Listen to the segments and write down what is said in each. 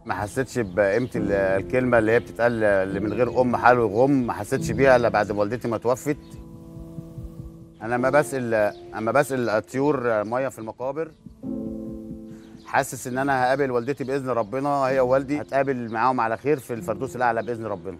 ما حسيتش بقيمه ال- الكلمه اللي هي بتتقال اللي من غير ام حلو يغم ما حسيتش بيها الا بعد ما والدتي ما توفت انا لما بسال اما بسال الطيور ميه في المقابر حاسس ان انا هقابل والدتي باذن ربنا هي ووالدي هتقابل معاهم على خير في الفردوس الاعلى باذن ربنا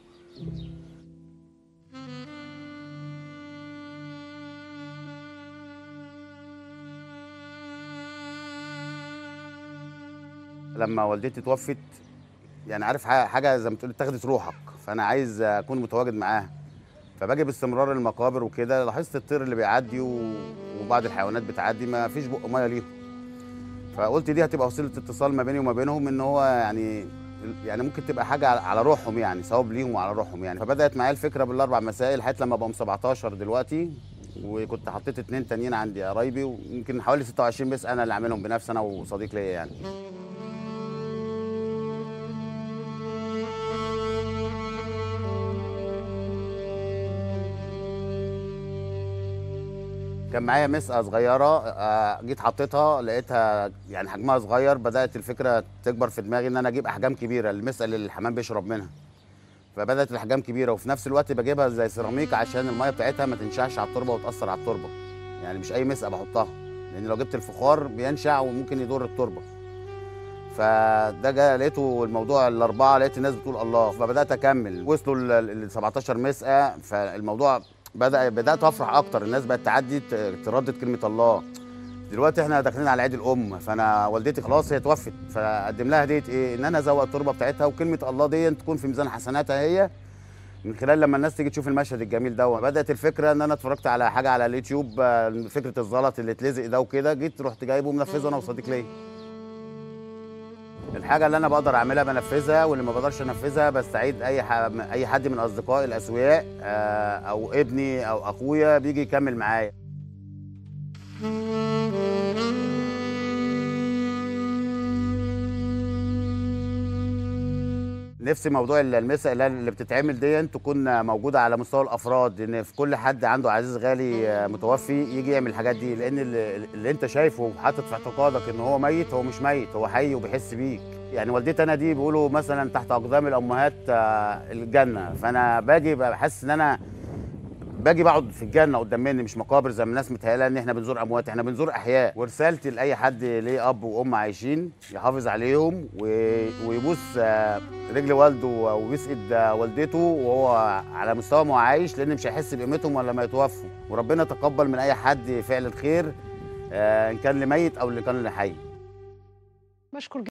لما والدتي توفت يعني عارف ح- حاجه زي ما تقول اتاخدت روحك فانا عايز اكون متواجد معاها فباجي باستمرار المقابر وكده لاحظت الطير اللي بيعدي و... وبعض الحيوانات بتعدي ما فيش بق ميه ليهم فقلت دي هتبقى وسيله اتصال ما بيني وما بينهم ان هو يعني يعني ممكن تبقى حاجه على- على روحهم يعني ثواب ليهم وعلى روحهم يعني فبدات معايا الفكره بالاربع مسائل لحد لما بقوا 17 دلوقتي وكنت حطيت اتنين تانيين عندي قرايبي ويمكن حوالي 26 بس انا اللي عاملهم بنفسي انا وصديق ليا يعني كان معايا مسقه صغيره آه، جيت حطيتها لقيتها يعني حجمها صغير بدات الفكره تكبر في دماغي ان انا اجيب احجام كبيره المسقه اللي الحمام بيشرب منها فبدات الاحجام كبيره وفي نفس الوقت بجيبها زي سيراميك عشان الميه بتاعتها ما تنشعش على التربه وتاثر على التربه يعني مش اي مسقه بحطها لان لو جبت الفخار بينشع وممكن يضر التربه فده جا لقيته الموضوع الاربعه لقيت الناس بتقول الله فبدات اكمل وصلوا ال 17 مسقه فالموضوع بدا بدات افرح اكتر الناس بقت تعدي ت- تردد كلمه الله دلوقتي احنا داخلين على عيد الام فانا والدتي خلاص هي توفت فاقدم لها هديه ايه ان انا ازوق التربه بتاعتها وكلمه الله دي تكون في ميزان حسناتها هي من خلال لما الناس تيجي تشوف المشهد الجميل ده بدات الفكره ان انا اتفرجت على حاجه على اليوتيوب آه، فكره الزلط اللي اتلزق ده وكده جيت رحت جايبه منفذه انا وصديق ليا الحاجه اللي انا بقدر اعملها بنفذها واللي ما بقدرش انفذها بستعيد اي ح... اي حد من اصدقائي الاسوياء آه، او ابني او اخويا بيجي يكمل معايا نفسي موضوع المسا اللي اللي بتتعمل دي تكون موجوده على مستوى الافراد ان في كل حد عنده عزيز غالي آه، متوفي يجي يعمل الحاجات دي لان اللي, اللي انت شايفه وحاطط في اعتقادك ان هو ميت هو مش ميت هو حي وبيحس بيك يعني والدتي انا دي بيقولوا مثلا تحت اقدام الامهات آه، الجنه فانا باجي بحس ان انا باجي بقعد في الجنه قدام مني مش مقابر زي ما الناس متهيألها ان احنا بنزور اموات احنا بنزور احياء ورسالتي لاي حد ليه اب وام عايشين يحافظ عليهم و- ويبوس آه، رجل والده ويبوس ايد آه، والدته وهو على مستوى ما هو عايش لان مش هيحس بقيمتهم ولا ما يتوفوا وربنا يتقبل من اي حد فعل الخير آه، ان كان لميت او اللي كان لحي بشكر